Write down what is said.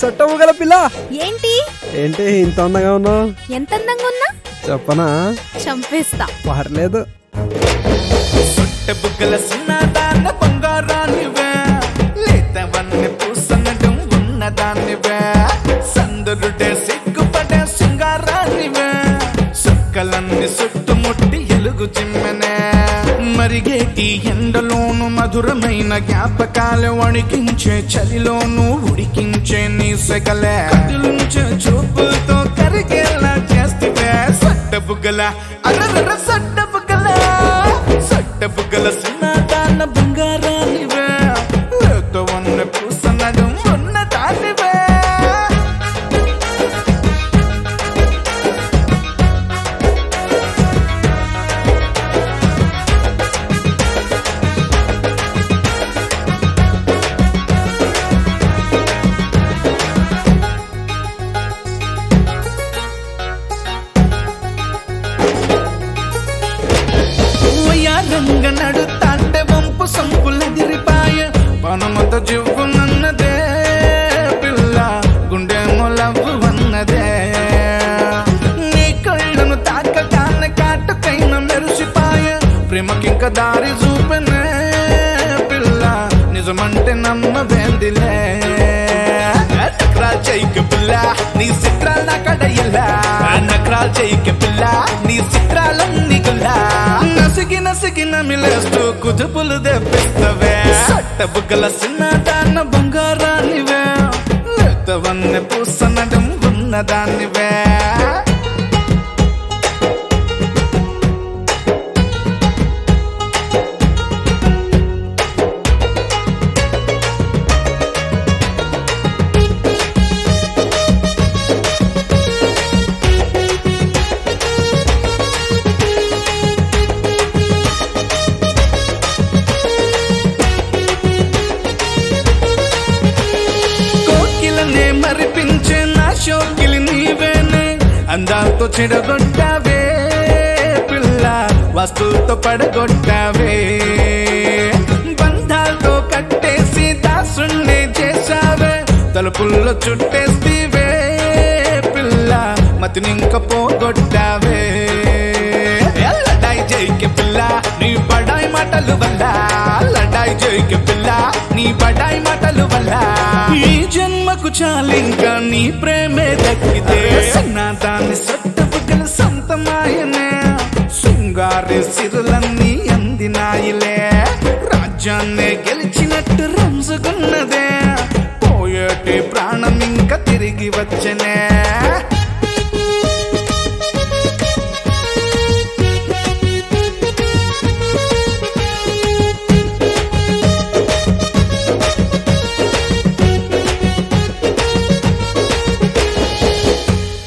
సొట్టము గల పిల్ల ఏంటి ఏంటి ఇంత అందంగా ఉన్నావు ఎంత అందంగా ఉన్నా చెప్పనా చంపేస్తా పర్లేదు సొట్టె బుగ్గల సున్నదాన్న బంగారానివే లేతవన్నీ పూసనడం ఉన్నదానివే సందరుడే సిగ్గుపడే శృంగారానివే సుక్కలన్నీ చుట్టుముట్టి ఎలుగు చిమ్మెనే మరిగేటి ఎండలోను మధురమైన జ్ఞాపకాలు వణికించే చలిలోను ఉడికించే నీ సెగలే కదిలించే చూపులతో కరిగేలా చేస్తే సొట్ట బుగ్గల అరర సొట్ట బుగ్గల సొట్ట బుగ్గల సున్నదాన్న బంగారానివే లేత ఉన్న పూసనడం ఉన్నదానివే రంగ నడుతాంటే వంపు సంపులదిరిపాయ పనమత జివ్వు నన్నదే పిల్ల గుండె మొలవు అన్నదే నీ కళ్ళను తాకగానే కాటుకైన మెరిసిపాయ ప్రేమకింక దారి చూపనే పిల్ల నిజమంటే నమ్మవేందిలే నకరాలు చేయక పిల్ల నీ చిత్రాలు నా కడయ్యలా నకరాలు చేయక పిల్ల నీ చిత్రాలన్నీ గుల్లా నసిగి నసిగి నమిలేస్తూ కుదుపులు తెప్పిస్తవే సట్ట బుగ్గల చిన్నదాన్న బంగారానివే లేతవన్నె పూసనడం ఉన్నదానివే కోకిలనే మరిపించే నా షోకిలి నీవేనే అందాలతో చెడగొట్టావే పిల్ల వస్తువుతో పడగొట్టావే బంధాలతో కట్టేసి దాసుణ్ణి చేశావే తలుపుల్లో చుట్టేస్తీవే పిల్ల మతినింక పోగొట్టావే లడాయి జైకి పిల్ల నీ బడాయి మాటలు వల్ల లడాయి జైకి పిల్ల నీ బడాయి మాటలు వల్ల ఈ జన్మకు చాలింకా నీ ప్రేమే దక్కితే నా దాన్ని సొట్టబుగ్గల సొంతమాయనే శృంగారి సిరులన్నీ అందినాయిలే రాజ్యాన్నే గెలిచినట్టు రంజుకున్నదే పోయేటి ప్రాణం ఇంకా తిరిగి వచ్చనే